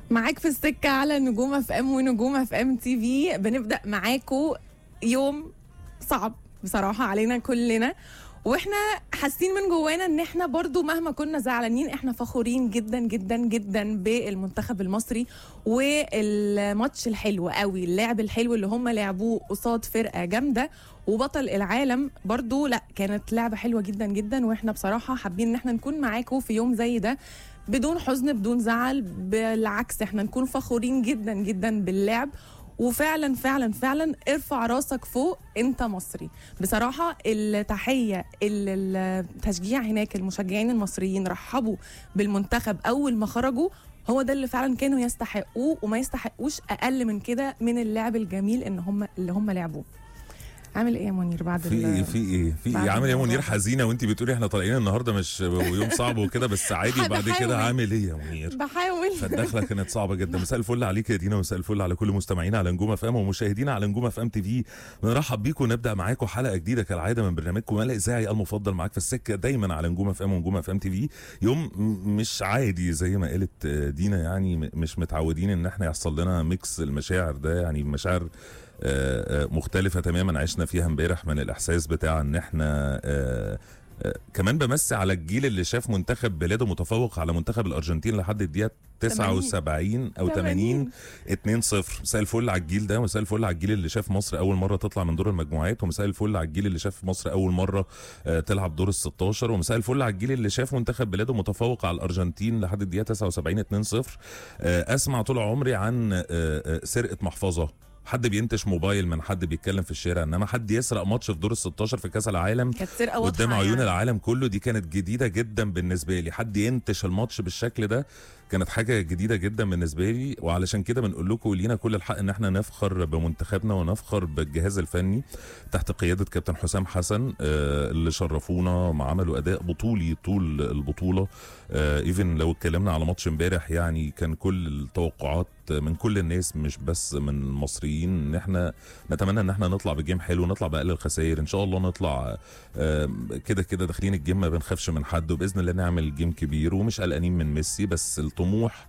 معاك في السكة على نجوم اف ام ونجوم اف ام تي في بنبدأ معاكو يوم صعب بصراحة علينا كلنا واحنا حاسين من جوانا ان احنا برضو مهما كنا زعلانين احنا فخورين جدا جدا جدا بالمنتخب المصري والماتش الحلو قوي اللعب الحلو اللي هم لعبوه قصاد فرقة جامدة وبطل العالم برضو لا كانت لعبة حلوة جدا جدا واحنا بصراحة حابين ان احنا نكون معاكم في يوم زي ده بدون حزن بدون زعل بالعكس احنا نكون فخورين جدا جدا باللعب وفعلا فعلا فعلا ارفع راسك فوق انت مصري بصراحه التحيه اللي التشجيع هناك المشجعين المصريين رحبوا بالمنتخب اول ما خرجوا هو ده اللي فعلا كانوا يستحقوه وما يستحقوش اقل من كده من اللعب الجميل ان هم اللي هم لعبوه عامل ايه يا منير بعد في ايه في ايه في بعد ايه عامل ايه يا الموضوع منير ده. حزينه وانت بتقولي احنا طالعين النهارده مش ويوم صعب وكده بس عادي بعد بحاول. كده عامل ايه يا منير بحاول فالدخله كانت صعبه جدا مساء الفل عليك يا دينا ومساء الفل على كل مستمعينا على نجوم اف ام ومشاهدينا على نجوم اف ام تي في بنرحب بيكم ونبدا معاكم حلقه جديده كالعاده من برنامجكم الاذاعي المفضل معاك في السكه دايما على نجوم اف ام ونجوم اف ام تي في يوم م- مش عادي زي ما قالت آه، دينا يعني م- مش متعودين ان احنا يحصل لنا ميكس المشاعر ده يعني مشاعر آه، آه، مختلفة تماما عشنا فيها امبارح من الإحساس بتاع إن إحنا آه، آه، كمان بمسي على الجيل اللي شاف منتخب بلاده متفوق على منتخب الأرجنتين لحد الدقيقة 79 أو 80 2 0 مساء الفل على الجيل ده ومساء الفل على الجيل اللي شاف مصر أول مرة تطلع من دور المجموعات ومساء الفل على الجيل اللي شاف مصر أول مرة آه، تلعب دور ال 16 ومساء الفل على الجيل اللي شاف منتخب بلاده متفوق على الأرجنتين لحد الدقيقة 79 2 0 أسمع طول عمري عن آه، آه، سرقة محفظة حد بينتش موبايل من حد بيتكلم في الشارع انما حد يسرق ماتش في دور ال 16 في كاس العالم كانت سرقه واضحه قدام عيون يعني. العالم كله دي كانت جديده جدا بالنسبه لي حد ينتش الماتش بالشكل ده كانت حاجه جديده جدا بالنسبه لي وعلشان كده بنقول لكم لينا كل الحق ان احنا نفخر بمنتخبنا ونفخر بالجهاز الفني تحت قياده كابتن حسام حسن آه، اللي شرفونا مع عملوا اداء بطولي طول البطوله ايفن لو اتكلمنا على ماتش امبارح يعني كان كل التوقعات من كل الناس مش بس من المصريين ان احنا نتمنى ان احنا نطلع بجيم حلو نطلع باقل الخسائر ان شاء الله نطلع آم، كده كده داخلين الجيم ما بنخافش من حد وباذن الله نعمل جيم كبير ومش قلقانين من ميسي بس الطموح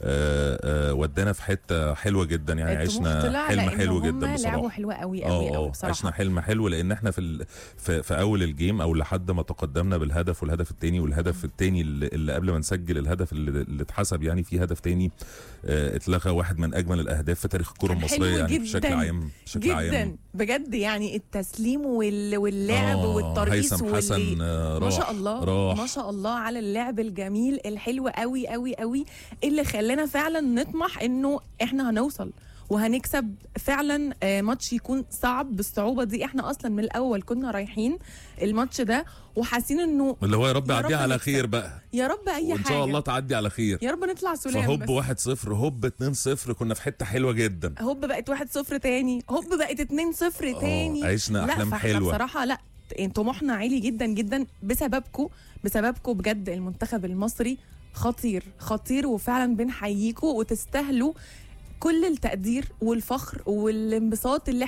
آه، آه، ودانا في حته حلوه جدا يعني الطموح عشنا طلع حلم لأن حلو هم جدا لعبوا بصراحه حلوه قوي قوي اه قوي اه بصراحه عشنا حلم حلو لان احنا في ال... في, في اول الجيم او لحد ما تقدمنا بالهدف والهدف الثاني والهدف الثاني اللي, اللي قبل ما نسجل الهدف اللي, اللي اتحسب يعني في هدف ثاني اه اتلغى واحد من اجمل الاهداف في تاريخ الكره كان حلو المصريه يعني جداً. بشكل عام بشكل جدا عام بجد يعني التسليم وال... واللعب آه، والترقيص هيثم واللي حسن آه، ما راح شاء الله راح ما شاء الله على اللعب الجميل الحلو قوي قوي قوي اللي خلانا فعلا نطمح انه احنا هنوصل وهنكسب فعلا آه، ماتش يكون صعب بالصعوبه دي احنا اصلا من الاول كنا رايحين الماتش ده وحاسين انه اللي هو يا رب يا عديها رب على نكسب. خير بقى يا رب اي وان حاجه شاء الله تعدي على خير يا رب نطلع سلام فهوب بس. 1 0 هوب 2 0 كنا في حته حلوه جدا هوب بقت 1 0 تاني هوب بقت 2 0 آه، تاني عشنا لا احلام فاحنا حلوه بصراحه لا طموحنا عالي جدا جدا بسببكم بسببكم بجد المنتخب المصري خطير خطير وفعلا بنحييكم وتستاهلوا كل التقدير والفخر والانبساط اللي